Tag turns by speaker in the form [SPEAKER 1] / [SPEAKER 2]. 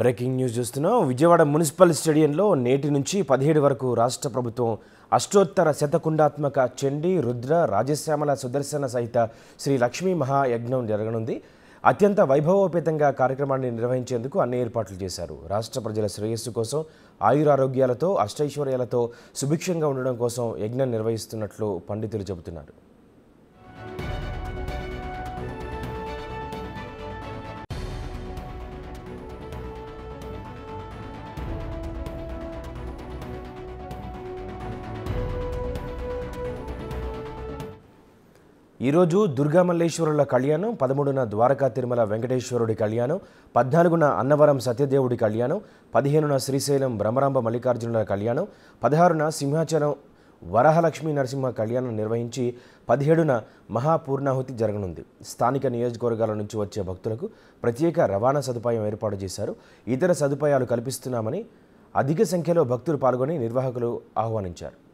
[SPEAKER 1] breaking news చూస్తున్నాం Vijayawada municipal స్టేడియంలో నేటి నుంచి పదిహేడు వరకు రాష్ట్ర ప్రభుత్వం అష్టోత్తర శతకుండాత్మక చండీ రుద్ర రాజశ్యామల సుదర్శన సహిత శ్రీ లక్ష్మీ మహాయజ్ఞం జరగనుంది అత్యంత వైభవోపేతంగా కార్యక్రమాన్ని నిర్వహించేందుకు అన్ని ఏర్పాట్లు చేశారు రాష్ట్ర ప్రజల శ్రేయస్సు కోసం ఆయురారోగ్యాలతో అష్టైశ్వర్యాలతో సుభిక్షంగా ఉండడం కోసం యజ్ఞం నిర్వహిస్తున్నట్లు పండితులు చెబుతున్నారు ఈరోజు దుర్గామల్లేశ్వరుల కళ్యాణం పదమూడున ద్వారకా తిరుమల వెంకటేశ్వరుడి కళ్యాణం పద్నాలుగున అన్నవరం సత్యదేవుడి కళ్యాణం పదిహేనున శ్రీశైలం భ్రమరాంబ మల్లికార్జునుల కళ్యాణం పదహారున సింహాచలం వరహలక్ష్మీ నరసింహ కళ్యాణం నిర్వహించి పదిహేడున మహాపూర్ణాహుతి జరగనుంది స్థానిక నియోజకవర్గాల నుంచి వచ్చే భక్తులకు ప్రత్యేక రవాణా సదుపాయం ఏర్పాటు చేశారు ఇతర సదుపాయాలు కల్పిస్తున్నామని అధిక సంఖ్యలో భక్తులు పాల్గొని నిర్వాహకులు ఆహ్వానించారు